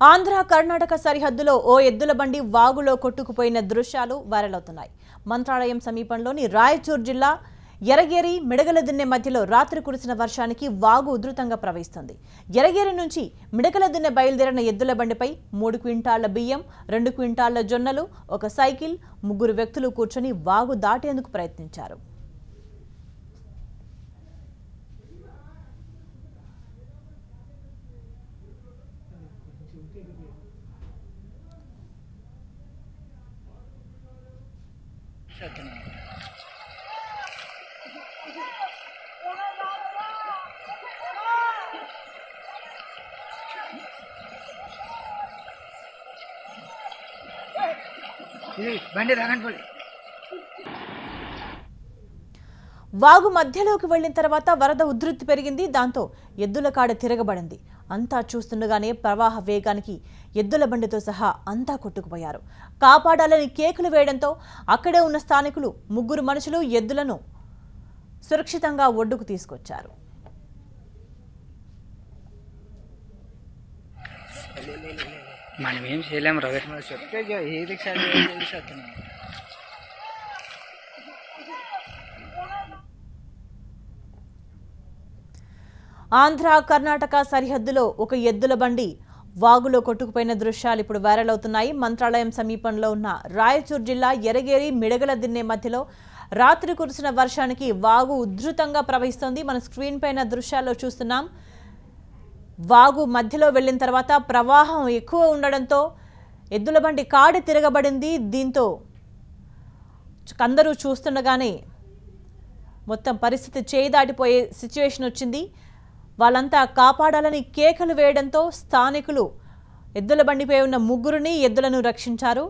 ఆంధ్ర కర్ణాటక సరిహద్దులో ఓ ఎద్దుల బండి వాగులో కొట్టుకుపోయిన దృశ్యాలు వైరల్ అవుతున్నాయి మంత్రాలయం సమీపంలోని రాయచూర్ జిల్లా ఎరగేరి మిడగల దిన్నె మధ్యలో రాత్రి కురిసిన వర్షానికి వాగు ఉధృతంగా ప్రవహిస్తుంది ఎరగేరి నుంచి మిడగల దిన్నె బయలుదేరిన ఎద్దుల బండిపై మూడు క్వింటాళ్ల బియ్యం రెండు క్వింటాళ్ల జొన్నలు ఒక సైకిల్ ముగ్గురు వ్యక్తులు కూర్చొని వాగు దాటేందుకు ప్రయత్నించారు ఇది బండి రాగండి వాగు మధ్యలోకి వెళ్లిన తర్వాత వరద ఉధృతి పెరిగింది దాంతో ఎద్దుల కాడ తిరగబడింది అంతా చూస్తుండగానే ప్రవాహ వేగానికి ఎద్దుల బండితో సహా అంతా కొట్టుకుపోయారు కాపాడాలని కేకులు వేయడంతో అక్కడే ఉన్న స్థానికులు ముగ్గురు మనుషులు ఎద్దులను సురక్షితంగా ఒడ్డుకు తీసుకొచ్చారు మనం ఏం చేయలేము రవి మరి చెప్తే ఇక ఏది సరి ఏది సత్తున్నాం ఆంధ్ర కర్ణాటక సరిహద్దులో ఒక ఎద్దుల బండి వాగులో కొట్టుకుపోయిన దృశ్యాలు ఇప్పుడు వైరల్ అవుతున్నాయి మంత్రాలయం సమీపంలో ఉన్న రాయచూర్ జిల్లా ఎరగేరి మిడగల దిన్నె మధ్యలో రాత్రి కురిసిన వర్షానికి వాగు ఉధృతంగా ప్రవహిస్తోంది మన స్క్రీన్ పైన దృశ్యాల్లో చూస్తున్నాం వాగు మధ్యలో వెళ్ళిన తర్వాత ప్రవాహం ఎక్కువ ఉండడంతో ఎద్దుల బండి కాడి తిరగబడింది దీంతో అందరూ చూస్తుండగానే మొత్తం పరిస్థితి చేయి దాటిపోయే సిచ్యువేషన్ వచ్చింది వాళ్ళంతా కాపాడాలని కేకలు వేయడంతో స్థానికులు ఎద్దుల బండిపై ఉన్న ముగ్గురిని ఎద్దులను రక్షించారు